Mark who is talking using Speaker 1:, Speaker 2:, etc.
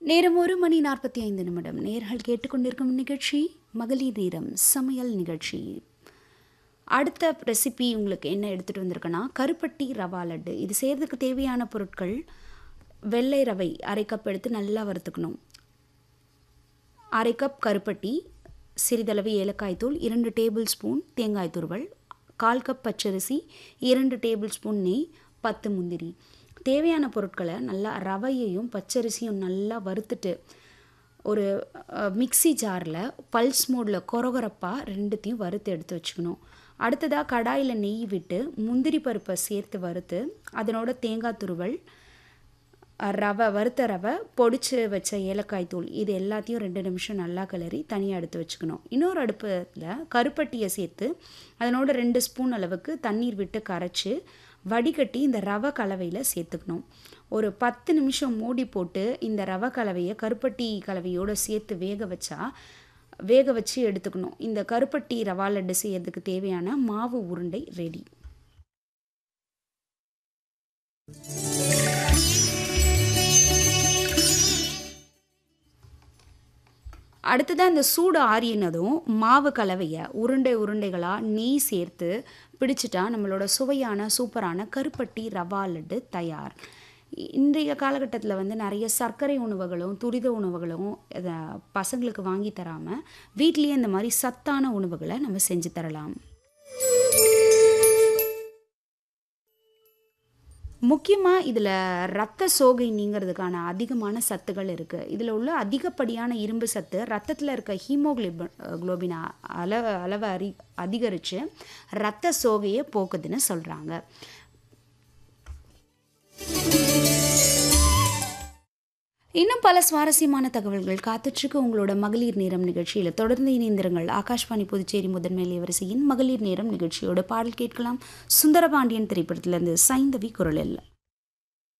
Speaker 1: நேரம் ஒரு மணி நாற்பத்தி ஐந்து நிமிடம் நேர்கள் கேட்டுக்கொண்டிருக்கும் நிகழ்ச்சி மகளிர் நேரம் சமையல் நிகழ்ச்சி அடுத்த ரெசிபி உங்களுக்கு என்ன எடுத்துகிட்டு வந்திருக்கேன்னா கருப்பட்டி ரவா லட்டு இது செய்கிறதுக்கு தேவையான பொருட்கள் வெள்ளை ரவை அரை கப் எடுத்து நல்லா வறுத்துக்கணும் அரை கப் கருப்பட்டி சிறிதளவு ஏலக்காய் தூள் இரண்டு டேபிள் ஸ்பூன் தேங்காய் துருவல் கால் கப் பச்சரிசி இரண்டு டேபிள் ஸ்பூன் நெய் பத்து முந்திரி தேவையான பொருட்களை நல்லா ரவையையும் பச்சரிசியும் நல்லா வறுத்துட்டு ஒரு மிக்ஸி ஜாரில் பல்ஸ் மோடில் கொரகொரப்பாக ரெண்டுத்தையும் வறுத்து எடுத்து வச்சுக்கணும் அடுத்ததாக கடாயில் நெய் விட்டு முந்திரி பருப்பை சேர்த்து வறுத்து அதனோட தேங்காய் துருவல் ரவை வறுத்த ரவை பொடிச்சு வச்ச ஏலக்காய் தூள் இது எல்லாத்தையும் ரெண்டு நிமிஷம் நல்லா கிளறி தனியாக எடுத்து வச்சுக்கணும் இன்னொரு அடுப்பில் கருப்பட்டியை சேர்த்து அதனோட ரெண்டு ஸ்பூன் அளவுக்கு தண்ணீர் விட்டு கரைச்சி வடிகட்டி இந்த ரவை கலவையில் சேர்த்துக்கணும் ஒரு பத்து நிமிஷம் மூடி போட்டு இந்த ரவை கலவையை கருப்பட்டி கலவையோடு சேர்த்து வேக வச்சா வேக வச்சு எடுத்துக்கணும் இந்த கருப்பட்டி ரவா லட்டு செய்யறதுக்கு தேவையான மாவு உருண்டை ரெடி அடுத்ததாக இந்த சூடு ஆறினதும் மாவு கலவையை உருண்டை உருண்டைகளாக நெய் சேர்த்து பிடிச்சிட்டா நம்மளோட சுவையான சூப்பரான கருப்பட்டி ரவா லட்டு தயார் இன்றைய காலகட்டத்தில் வந்து நிறைய சர்க்கரை உணவுகளும் துரித உணவுகளும் பசங்களுக்கு வாங்கி தராமல் வீட்லேயே இந்த மாதிரி சத்தான உணவுகளை நம்ம செஞ்சு தரலாம் முக்கியமாக இதில் ரத்த சோகை நீங்கிறதுக்கான அதிகமான சத்துகள் இருக்குது இதில் உள்ள அதிகப்படியான இரும்பு சத்து ரத்தத்தில் இருக்க ஹீமோக்ளோபின் குளோபின் அளவு அளவை அறி அதிகரித்து ரத்த சோகையை போக்குதுன்னு சொல்கிறாங்க இன்னும் பல சுவாரஸ்யமான தகவல்கள் காத்துட்ருக்கு உங்களோட மகளிர் நேரம் நிகழ்ச்சியில் தொடர்ந்து இணைந்திருங்கள் ஆகாஷ்வாணி புதுச்சேரி முதன்மை வரிசையின் மகளிர் நேரம் நிகழ்ச்சியோட பாடல் கேட்கலாம் சுந்தரபாண்டியன் திரைப்படத்திலிருந்து சைந்தவி குரலில்